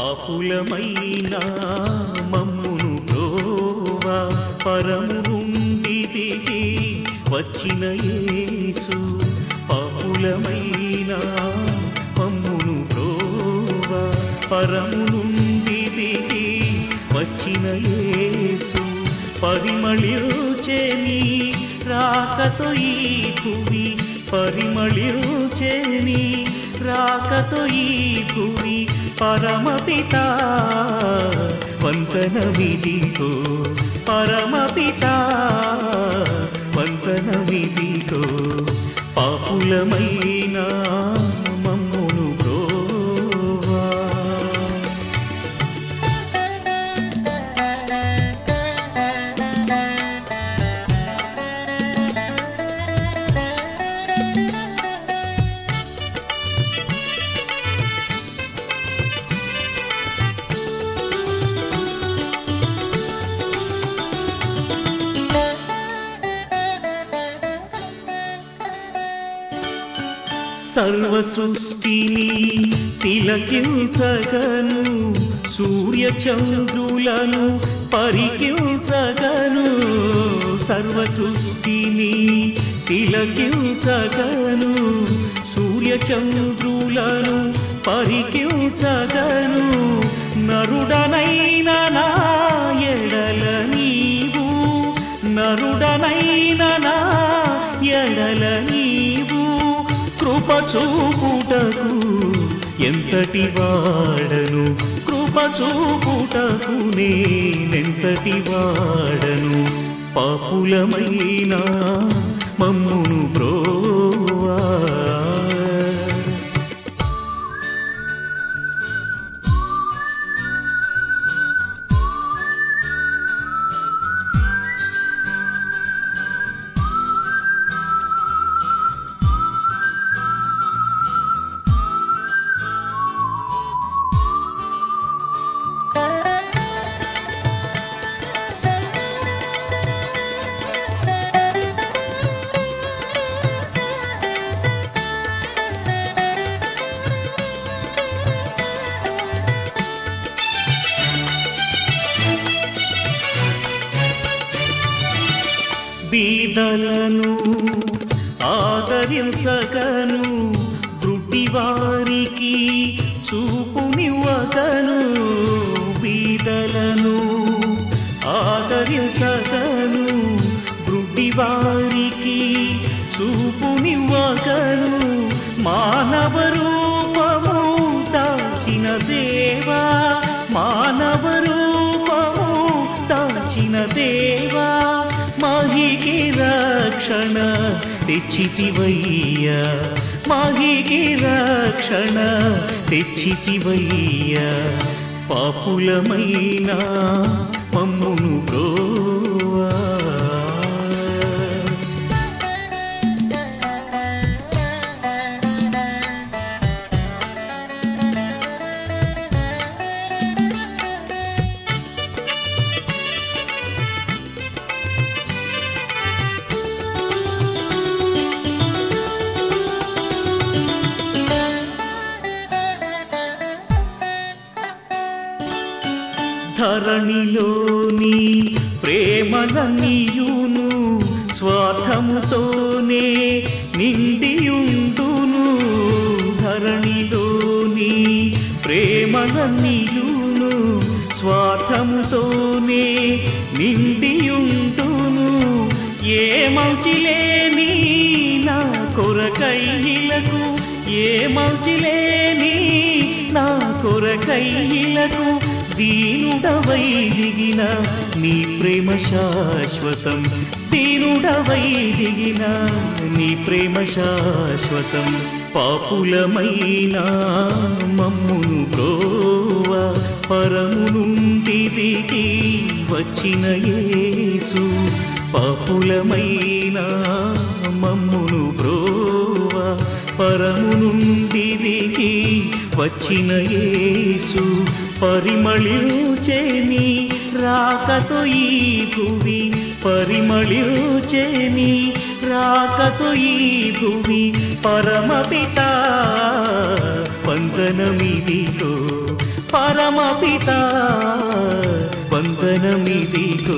పాపులమైన మమ్మును బ్రోవా పరము నుండి దిగి వచ్చిన యేసు పాపులమైన మమ్మును బ్రోవా పరము నుండి దిగి వచ్చిన యేసు పరిమళించేని రాకతో ఈ భూమి పరిమళించేని రాకతో ఈ భూమి పరమపిత వందనమిదిగో పరమపిత వందనమిదిగో పాపులమైన మమ్మును బ్రోవా సర్వ సృష్టిని తిలకించగను సూర్య చంద్రులను పరికించగను సర్వ సృష్టిని తిలకించగను సూర్య చంద్రులను పరికించగను నరుడనైన నా ఎడల నీవు నరుడనైన నా ఎడల నీవు కృప చూపుటకు ఎంతటి వాడను కృప చూపుటకు నేనెంతటి వాడను పాపులమైన మమ్మును బ్రోవా బీదలను ఆదరించగను వారికి చూపునివ్వగను బీదలను ఆదరించగను వారికి చూపునివ్వగను మానవ రూపము దాచిన దేవా మానవ రూపము దాచిన దేవా మహికి రక్షణ తెచ్చితివయ్యా మహికి రక్షణ తెచ్చితివయ్యా పాపులమైన మమ్మును బ్రోవా ధరణిలోని ప్రేమలన్నీయును స్వార్థముతోనే నిండియుండును ధరణిలోని ప్రేమలన్నీయును స్వార్థముతోనే నిండియుండును ఏ మంచిలేని నా కొరకైలకు ఏ మంచిలేని నా కొరకైలకు దీనుడవై దిగిన నీ ప్రేమ శాశ్వతం దీనుడవై దిగిన నీ ప్రేమ శాశ్వతం పాపులమైన మమ్మును బ్రోవ పరము నుండి దిగి వచ్చిన యేసు పాపులమైన మమ్మును బ్రోవ పరము నుండి దిగి వచ్చిన యేసు పరిమళించేని రాకతో ఈ భువి పరిమళించేని రాకతో ఈ భువి పరమపిత వందనమిదిగో పరమపిత వందనమిదిగో